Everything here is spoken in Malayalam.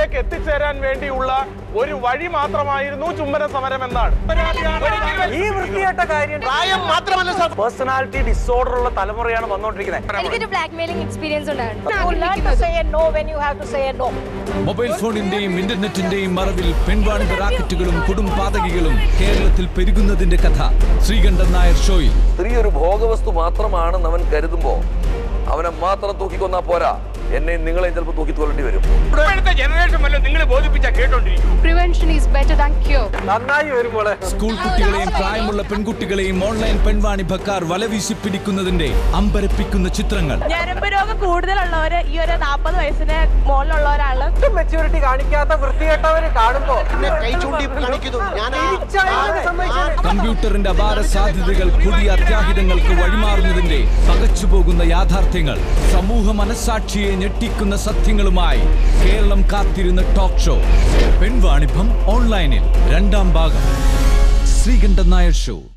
ലക്ഷ്യത്തിലേക്ക് എത്തിച്ചേരാൻ വേണ്ടിയുള്ള ഒരു വഴി മാത്രമായിരുന്നു ചുംബന സമരം എന്നാണ് ഈ വൃത്തിയായിട്ട കാര്യം പ്രായം മാത്രമല്ല സാർ പേഴ്സണാലിറ്റി ഡിസോർഡർ ഉള്ള തലമുറയാണ് വന്നുകൊണ്ടിരിക്കുന്നത് എനിക്കൊരു blackmailing experience You learn to say no when you have to say no. Mobile ഫോണിന്റെയും ഇന്റർനെറ്റിന്റെയും മറവിൽ പെൺവാണിഭ റാക്കറ്റുകളും കുടുംബാതകികളും കേരളത്തിൽ പെരുകുന്നതിന്റെ കഥ ശ്രീകണ്ഠൻ നായർ ഷോയിൽ സ്ത്രീ ഒരു ഭോഗവസ്തു മാത്രമാണെന്ന് അവൻ കരുതുമ്പോ അവനെ മാത്രം തൂക്കിക്കൊന്നാ പോരാ എന്നെയും നിങ്ങളെയും ചിലപ്പോൾ തൂക്കി കൊല്ലേണ്ടി വരും ഇപ്പോഴത്തെ ജനറേഷൻ വല്ലതും നിങ്ങൾ ബോധിപ്പിച്ചാ കേട്ടോണ്ടിരിക്കും prevention is better than cure നന്നായി വരുമ്പോളെ സ്കൂൾ കുട്ടികളെയും പ്രായമുള്ള പെൺകുട്ടികളെയും ഓൺലൈൻ പെൺവാണിഭക്കാർ വലവീശി പിടിക്കുന്നതിന്റെ അമ്പരപ്പിക്കുന്ന ചിത്രങ്ങൾ ഞരമ്പ് രോഗം കൂടുതലുള്ളവര് ഈ ഒരു നാൽപ്പത് വയസ്സിന് മുകളിലുള്ളവരാണ് മെച്യൂരിറ്റി കാണിക്കാത്ത വൃത്തികെട്ടവര് കാണുമ്പോ കൈ ചൂണ്ടി കാണിക്കുന്നു ഞാൻ ആ- തിരിച്ചറിയാൻ സമ്മതിക്കില്ല. കമ്പ്യൂട്ടറിന്റെ അപാര സാധ്യതകൾ പുതിയ അത്യാഹിതങ്ങൾക്ക് വഴിമാറുന്നതിന്റെ പകച്ചുപോകുന്ന യാഥാർത്ഥ്യങ്ങൾ സമൂഹ മനസാക്ഷിയെ ഞെട്ടിക്കുന്ന സത്യങ്ങളുമായി കേരളം കാത്തിരുന്ന ടോക്ക് ഷോ പെൺവാണിഭം ഓൺലൈനിൽ രണ്ടാം ഭാഗം ശ്രീകണ്ഠൻ നായർ ഷോ